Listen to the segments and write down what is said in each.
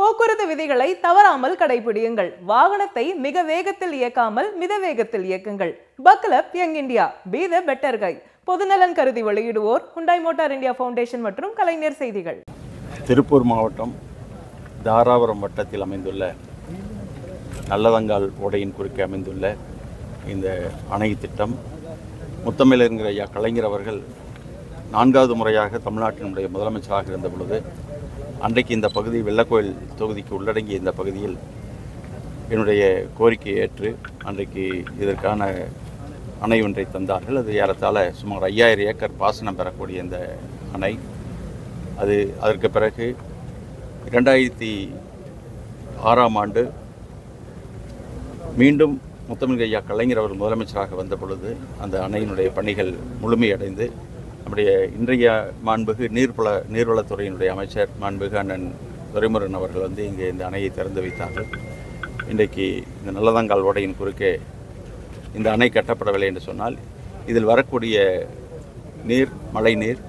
போக்குவரத்து விதிகளை தவறாமல் கடைபிடியுங்கள் வாகனத்தை மிக வேகத்தில் இயக்காமல் மித வேகத்தில் இயக்குங்கள் பக்லப் young India be the better கை பொதுநலன் கருதி வெளியிடுவோர் ஹுண்டாய் மோட்டார் இந்தியா ஃபவுண்டேஷன் மற்றும் கலைஞர் செய்திகள் திருப்பூர் மாவட்டம் தாராபுரம் வட்டத்தில் அமைந்துள்ள நல்லதங்கால் ஓடையின் குறுக்கே அமைந்துள்ள இந்த அணை திட்டம் முத்தமிழறிஞர் ஐயா கலைஞர் அவர்கள் நான்காவது முறையாக தமிழ்நாட்டினுடைய முதலமைச்சராக இருந்த பொழுது அன்றைக்கு இந்த பகுதி வெள்ளக்கோயில் தொகுதிக்கு உள்ளடங்கிய இந்த பகுதியில் என்னுடைய கோரிக்கையை ஏற்று அன்றைக்கு இதற்கான அணை ஒன்றை தந்தார்கள் அது ஏறத்தாழ சுமார் ஐயாயிரம் ஏக்கர் பாசனம் பெறக்கூடிய இந்த அணை அது அதற்கு பிறகு இரண்டாயிரத்தி ஆறாம் ஆண்டு மீண்டும் முத்தமிழ் ஐயா கலைஞர் அவர் முதலமைச்சராக வந்த பொழுது அந்த அணையினுடைய பணிகள் முழுமையடைந்து நம்முடைய இன்றைய மாண்புகு நீர்வள நீர்வளத்துறையினுடைய அமைச்சர் மாண்புகு அண்ணன் துரைமுருகன் அவர்கள் வந்து இங்கே இந்த அணையை திறந்து வைத்தார்கள் இன்றைக்கு இந்த நல்லதங்கால் ஓடையின் குறுக்கே இந்த அணை கட்டப்படவில்லை என்று சொன்னால் இதில் வரக்கூடிய நீர் மழை நீர்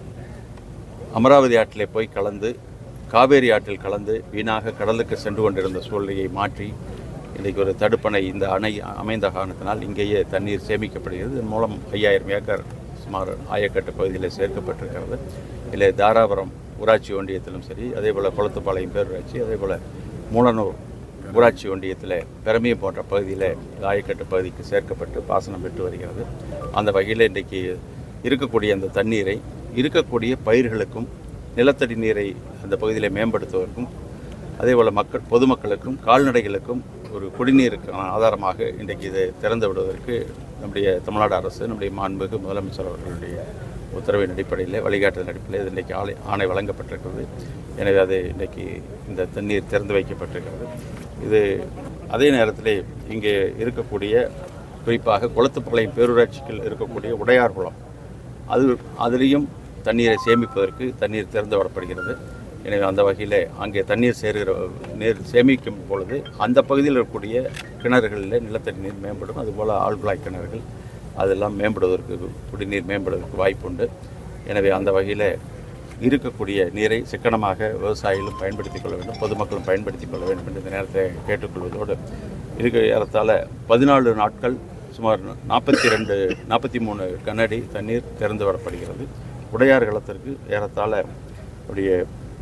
அமராவதி ஆற்றிலே போய் கலந்து காவேரி ஆற்றில் கலந்து வீணாக கடலுக்கு சென்று கொண்டிருந்த சூழ்நிலையை மாற்றி இன்றைக்கு ஒரு தடுப்பணை இந்த அணை அமைந்த காரணத்தினால் இங்கேயே தண்ணீர் சேமிக்கப்படுகிறது இதன் மூலம் ஐயாயிரம் ஏக்கர் சுமார் ஆயக்கட்டு பகுதியில் சேர்க்கப்பட்டிருக்கிறது இதில் தாராபுரம் ஊராட்சி ஒன்றியத்திலும் சரி அதே போல் குளத்துப்பாளையம் பேரூராட்சி அதே போல் மூலனூர் ஊராட்சி ஒன்றியத்தில் பெருமியம் போன்ற பகுதியில் ஆயக்கட்டு பகுதிக்கு சேர்க்கப்பட்டு பாசனம் பெற்று வருகிறது அந்த வகையில் இன்றைக்கு இருக்கக்கூடிய அந்த தண்ணீரை இருக்கக்கூடிய பயிர்களுக்கும் நிலத்தடி நீரை அந்த பகுதியில் மேம்படுத்துவதற்கும் அதேபோல் மக்கள் பொதுமக்களுக்கும் கால்நடைகளுக்கும் ஒரு குடிநீருக்கான ஆதாரமாக இன்றைக்கு இதை திறந்து விடுவதற்கு நம்முடைய தமிழ்நாடு அரசு நம்முடைய மாண்புமிகு முதலமைச்சர் அவர்களுடைய உத்தரவின் அடிப்படையில் வழிகாட்டுதல் அடிப்படையில் இது இன்றைக்கு ஆலை ஆணை வழங்கப்பட்டிருக்கிறது எனவே அது இன்றைக்கு இந்த தண்ணீர் திறந்து வைக்கப்பட்டிருக்கிறது இது அதே நேரத்தில் இங்கே இருக்கக்கூடிய குறிப்பாக குளத்துப்பாளையம் பேரூராட்சியில் இருக்கக்கூடிய உடையார் குளம் அது அதிலையும் தண்ணீரை சேமிப்பதற்கு தண்ணீர் திறந்து விடப்படுகிறது எனவே அந்த வகையில் அங்கே தண்ணீர் சேருகிற நீர் சேமிக்கும் பொழுது அந்த பகுதியில் இருக்கக்கூடிய கிணறுகளில் நிலத்தடி நீர் மேம்படும் அதுபோல் ஆழ்குழாய் கிணறுகள் அதெல்லாம் மேம்படுவதற்கு குடிநீர் மேம்படுவதற்கு வாய்ப்புண்டு எனவே அந்த வகையில் இருக்கக்கூடிய நீரை சிக்கனமாக விவசாயிகளும் பயன்படுத்திக் கொள்ள வேண்டும் பொதுமக்களும் பயன்படுத்திக் கொள்ள வேண்டும் என்று இந்த நேரத்தை கேட்டுக்கொள்வதோடு இருக்க ஏறத்தாழ பதினாலு நாட்கள் சுமார் நாற்பத்தி ரெண்டு நாற்பத்தி மூணு கனஅடி தண்ணீர் திறந்து விடப்படுகிறது உடையார் களத்திற்கு ஏறத்தாழ அப்படியே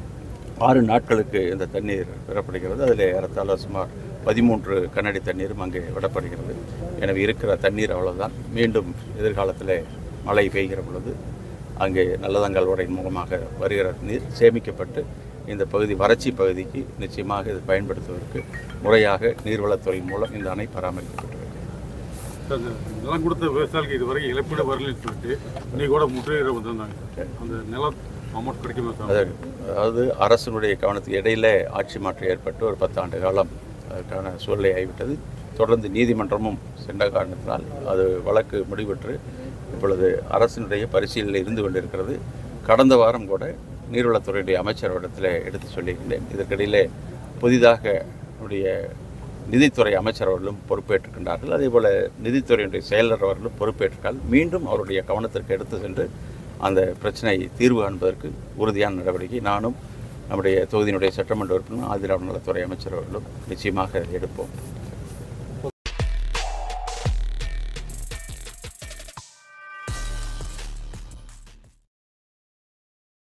ஆறு நாட்களுக்கு இந்த தண்ணீர் விடப்படுகிறது அதில் ஏறத்தாழ சுமார் பதிமூன்று கனஅடி தண்ணீரும் அங்கே விடப்படுகிறது எனவே இருக்கிற தண்ணீர் அவ்வளவுதான் மீண்டும் எதிர்காலத்தில் மழை பெய்கிற பொழுது அங்கே நல்லதங்கால் உடையின் மூலமாக வருகிற நீர் சேமிக்கப்பட்டு இந்த பகுதி வறட்சி பகுதிக்கு நிச்சயமாக இது பயன்படுத்துவதற்கு முறையாக நீர்வளத்துறையின் மூலம் இந்த அணை பராமரிக்கப்பட்டு வருகிறது. அந்த நிலம் கொடுத்த விவசாயிகளுக்கு இதுவரை இழப்பீடு வரலன்னு சொல்லிட்டு இன்னைக்கு கூட முற்றுகையிட வந்திருந்தாங்க அந்த நிலம் அமௌண்ட் கிடைக்குமா சார் அதாவது அதாவது அரசினுடைய கவனத்துக்கு இடையில ஆட்சி மாற்றம் ஏற்பட்டு ஒரு பத்தாண்டு காலம் அதற்கான சூழ்நிலை ஆகிவிட்டது தொடர்ந்து நீதிமன்றமும் சென்ற காரணத்தினால் அது வழக்கு முடிவுற்று இப்பொழுது அரசினுடைய பரிசீலனையில் இருந்து கொண்டிருக்கிறது கடந்த வாரம் கூட நீர்வளத்துறையுடைய அமைச்சரிடத்தில் எடுத்து சொல்லியிருந்தேன் இதற்கிடையிலே புதிதாக நம்முடைய நிதித்துறை அமைச்சர் அவர்களும் பொறுப்பேற்றுக்கின்றார்கள் அதே போல் நிதித்துறையினுடைய செயலர் அவர்களும் பொறுப்பேற்றால் மீண்டும் அவருடைய கவனத்திற்கு எடுத்து சென்று அந்த பிரச்சனை தீர்வு காண்பதற்கு உறுதியான நடவடிக்கை நானும் நம்முடைய தொகுதியினுடைய சட்டமன்ற உறுப்பினர் ஆதிராம நலத்துறை அமைச்சர் அவர்களும் நிச்சயமாக எடுப்போம்